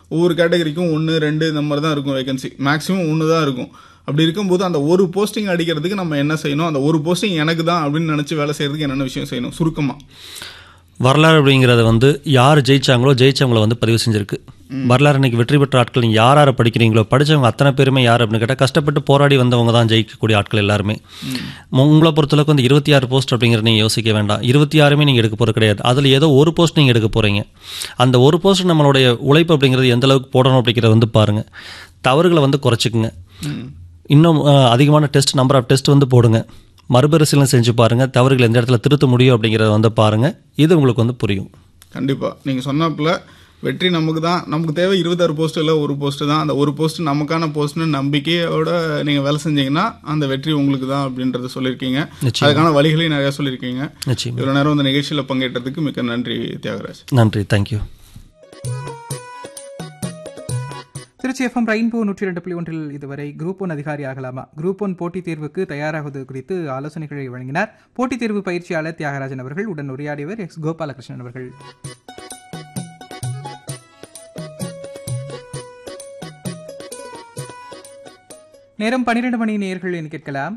ஒவ்வொரு கேட்டகரிக்கும் ஒன்று ரெண்டு இந்த மாதிரி தான் இருக்கும் வேகன்சி மேக்ஸிமம் ஒன்று தான் இருக்கும் அப்படி இருக்கும்போது அந்த ஒரு போஸ்டிங் அடிக்கிறதுக்கு நம்ம என்ன செய்யணும் அந்த ஒரு போஸ்டிங் எனக்கு தான் அப்படின்னு நினச்சி வேலை செய்யறதுக்கு என்னென்ன விஷயம் செய்யணும் சுருக்கமாக வரலாறு அப்படிங்கிறத வந்து யார் ஜெயிச்சாங்களோ ஜெயிச்சவங்கள வந்து பதிவு செஞ்சிருக்கு வரலாறு இன்னைக்கு வெற்றி பெற்ற ஆட்கள் நீங்கள் யார் யாரை படிக்கிறீங்களோ படித்தவங்க அத்தனை பேருமே யார் அப்படின்னு கேட்டால் கஷ்டப்பட்டு போராடி வந்தவங்க தான் ஜெயிக்கக்கூடிய ஆட்கள் எல்லாருமே உங்களை பொறுத்தளவுக்கு வந்து இருபத்தி ஆறு போஸ்ட் அப்படிங்கிறத நீங்கள் யோசிக்க வேண்டாம் இருபத்தி ஆறுமே நீங்கள் எடுக்க போகிறது கிடையாது அதில் ஏதோ ஒரு போஸ்ட் நீங்கள் எடுக்க போகிறீங்க அந்த ஒரு போஸ்ட் நம்மளுடைய உழைப்பு அப்படிங்கிறது எந்த அளவுக்கு போடணும் அப்படிங்கிறத வந்து பாருங்கள் தவறுகளை வந்து குறைச்சிக்குங்க இன்னும் அஹ், அதிகமான டெஸ்ட் நம்பர் ஆஃப் டெஸ்ட் வந்து போடுங்க மறுபரிசீலனை செஞ்சு பாருங்கள் தவறுகள் எந்த இடத்துல திருத்த முடியும் அப்படிங்கிறத வந்து பாருங்கள் இது உங்களுக்கு வந்து புரியும் கண்டிப்பாக நீங்கள் சொன்னாப்புல வெற்றி நமக்கு தான் நமக்கு தேவை இருபத்தாறு போஸ்ட் இல்லை ஒரு போஸ்ட் தான் அந்த ஒரு போஸ்ட் நமக்கான போஸ்ட்னு நம்பிக்கையோட நீங்கள் வேலை செஞ்சீங்கன்னா அந்த வெற்றி உங்களுக்கு தான் அப்படின்றத சொல்லியிருக்கீங்க நிச்சயம். அதுக்கான வழிகளையும் நிறையா சொல்லியிருக்கீங்க நிச்சயம் இவ்வளோ நேரம் இந்த நிகழ்ச்சியில் பங்கேற்றதுக்கு மிக்க நன்றி தியாகராஜ் நன்றி தேங்க்யூ திருச்சி எஃப்எம் ரெயின்போ நூற்றி ரெண்டு புள்ளி ஒன்றில் இதுவரை குரூப் ஒன் அதிகாரி ஆகலாமா குரூப் ஒன் போட்டித் தேர்வுக்கு தயாராகுவது குறித்து ஆலோசனைகளை வழங்கினார் போட்டித் தேர்வு பயிற்சியாளர் தியாகராஜன் அவர்கள் உடன் உரையாடியவர் எக்ஸ் கோபாலகிருஷ்ணன் அவர்கள் நேரம் பன்னிரண்டு மணி நேர்கள் என்று கேட்கலாம்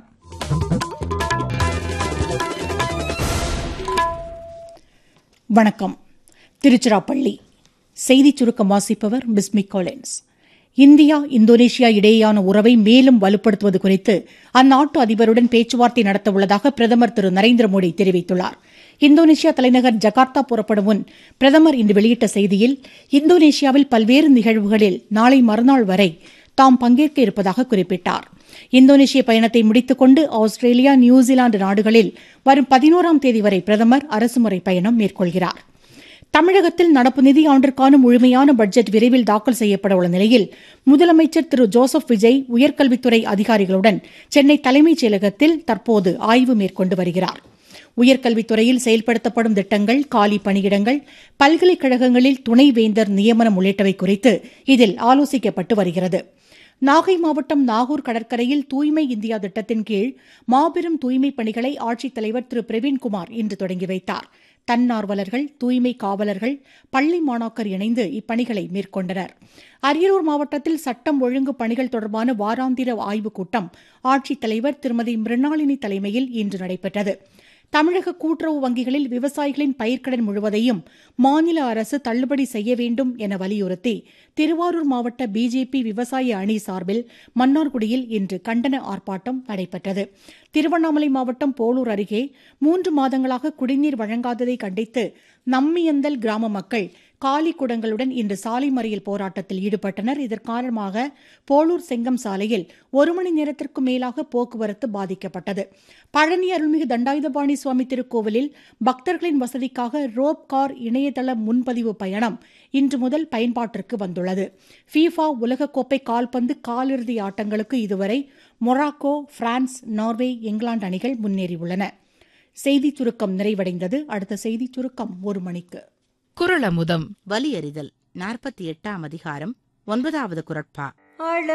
வணக்கம் திருச்சிராப்பள்ளி செய்திச் சுருக்கம் வாசிப்பவர் பிஸ்மி காலின்ஸ் இந்தியா இந்தோனேஷியா இடையேயான உறவை மேலும் வலுப்படுத்துவது குறித்து அந்நாட்டு அதிபருடன் பேச்சுவார்த்தை நடத்த உள்ளதாக பிரதமர் திரு நரேந்திர மோடி தெரிவித்துள்ளார் இந்தோனேஷியா தலைநகர் ஜகார்த்தா புறப்படும் முன் பிரதமர் இன்று வெளியிட்ட செய்தியில் இந்தோனேஷியாவில் பல்வேறு நிகழ்வுகளில் நாளை மறுநாள் வரை தாம் பங்கேற்க இருப்பதாக குறிப்பிட்டார் இந்தோனேஷிய பயணத்தை முடித்துக்கொண்டு ஆஸ்திரேலியா நியூசிலாந்து நாடுகளில் வரும் பதினோராம் தேதி வரை பிரதமர் அரசுமுறை பயணம் மேற்கொள்கிறார் தமிழகத்தில் நடப்பு நிதியாண்டிற்கான முழுமையான பட்ஜெட் விரைவில் தாக்கல் செய்யப்பட உள்ள நிலையில் முதலமைச்சர் திரு ஜோசப் விஜய் உயர்கல்வித்துறை அதிகாரிகளுடன் சென்னை தலைமைச் செயலகத்தில் தற்போது ஆய்வு மேற்கொண்டு வருகிறார் உயர்கல்வித்துறையில் செயல்படுத்தப்படும் திட்டங்கள் காலி பணியிடங்கள் பல்கலைக்கழகங்களில் துணைவேந்தர் நியமனம் உள்ளிட்டவை குறித்து இதில் ஆலோசிக்கப்பட்டு வருகிறது நாகை மாவட்டம் நாகூர் கடற்கரையில் தூய்மை இந்தியா திட்டத்தின் கீழ் மாபெரும் தூய்மைப் பணிகளை ஆட்சித்தலைவர் திரு பிரவீன்குமார் இன்று தொடங்கி வைத்தார் தன்னார்வலர்கள் தூய்மை காவலர்கள் பள்ளி மாணாக்கர் இணைந்து இப்பணிகளை மேற்கொண்டனர் அரியலூர் மாவட்டத்தில் சட்டம் ஒழுங்கு பணிகள் தொடர்பான வாராந்திர ஆய்வுக் கூட்டம் ஆட்சித்தலைவர் திருமதி மிருணாளினி தலைமையில் இன்று நடைபெற்றது தமிழக கூட்டுறவு வங்கிகளில் விவசாயிகளின் பயிர்க்கடன் முழுவதையும் மாநில அரசு தள்ளுபடி செய்ய வேண்டும் என வலியுறுத்தி திருவாரூர் மாவட்ட பிஜேபி விவசாய அணி சார்பில் மன்னார்குடியில் இன்று கண்டன ஆர்ப்பாட்டம் நடைபெற்றது திருவண்ணாமலை மாவட்டம் போலூர் அருகே மூன்று மாதங்களாக குடிநீர் வழங்காததை கண்டித்து நம்மியந்தல் கிராம மக்கள் காலி குடங்களுடன் இன்று சாலை மறியல் போராட்டத்தில் ஈடுபட்டனர் இதன் காரணமாக போலூர் செங்கம் சாலையில் ஒரு மணி நேரத்திற்கும் மேலாக போக்குவரத்து பாதிக்கப்பட்டது பழனி அருள்மிகு தண்டாயுதபாணி சுவாமி திருக்கோவிலில் பக்தர்களின் வசதிக்காக ரோப் கார் இணையதள முன்பதிவு பயணம் இன்று முதல் பயன்பாட்டிற்கு வந்துள்ளது ஃபீஃபா உலகக்கோப்பை கால்பந்து காலிறுதி ஆட்டங்களுக்கு இதுவரை மொராக்கோ பிரான்ஸ் நார்வே இங்கிலாந்து அணிகள் முன்னேறியுள்ளன செய்திச் சுருக்கம் நிறைவடைந்தது அடுத்த செய்திச் சுருக்கம் ஒரு மணிக்கு குரலமுதம் வலியறிதல் நாற்பத்தி எட்டாம் அதிகாரம் ஒன்பதாவது குரட்பா